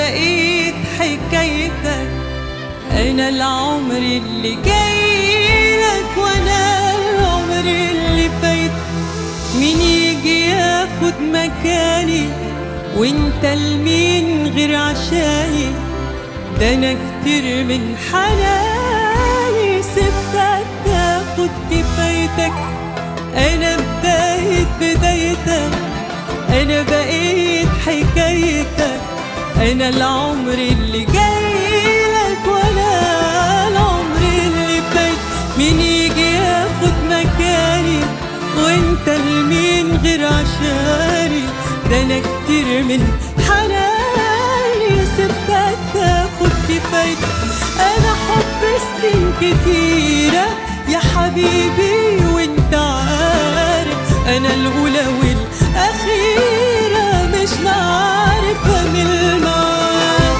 بقيت حكايتك أنا العمر اللي جايلك وأنا العمر اللي فايت مين يجي ياخد مكاني وانت لمين غير عشاني ده انا كتير من حناني سبتك تاخد كفايتك انا بداية بدايتك انا بقيت حكايتك انا العمر اللي جايلك ولا العمر اللي فات مين يجي ياخد مكاني وانت لمين غير عشاني ده انا كتير من حناني سبتك تاخد كفايتك انا حب سنين كتيرة يا حبيبي وانت عارف انا الاولى والاخيرة مش معارفة من المعارف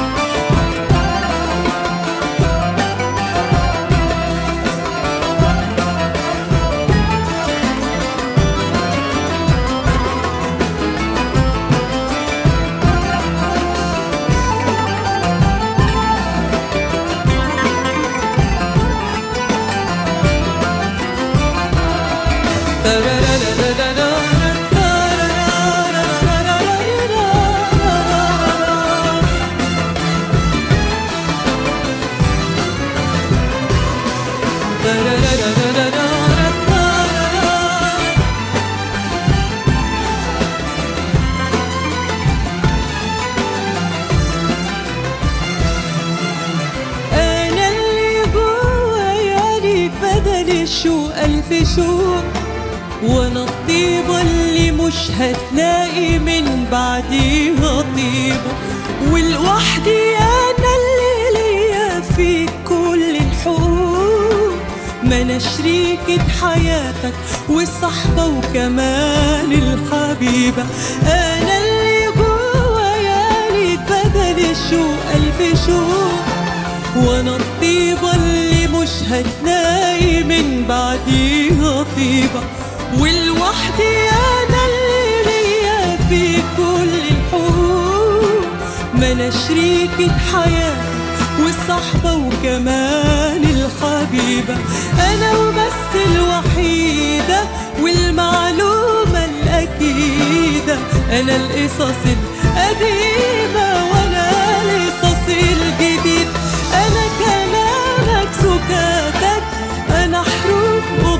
أنا اللي جوايا ليك بدل الشوق ألف شوق وأنا الطيبة اللي مش هتلاقي من بعديها طيبة ولوحدي أنا اللي ليا فيك كل الحقوق ما أنا شريكة حياتك والصحبة وكمان الحبيبة أنا اللي جوايا ليك بدل الشوق ألف شوق وانا الطيبة اللي مش هتلاقي من بعديها طيبة والوحدي انا اللي ليا في كل الحقوق ما انا شريكة حياتي والصحبة وكمان الحبيبة انا وبس الوحيدة والمعلومة الاكيدة انا القصص القديمة وانا القصص الجديد انا كلامك سكاتك انا حروف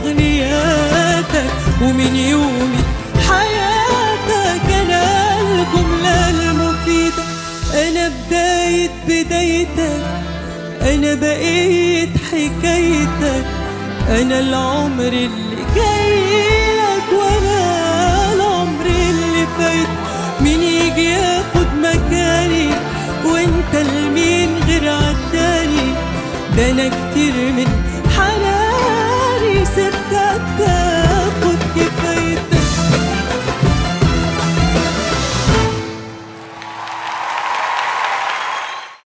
اغنياتك ومن يومي حياتك انا الجملة المفيدة انا بداية بدايتك انا بقيت حكايتك انا العمر اللي جايلك وانا العمر اللي فات مين يجي ياخد مكاني وانت لمين غير عشاني ده انا كتير من حناني سبتك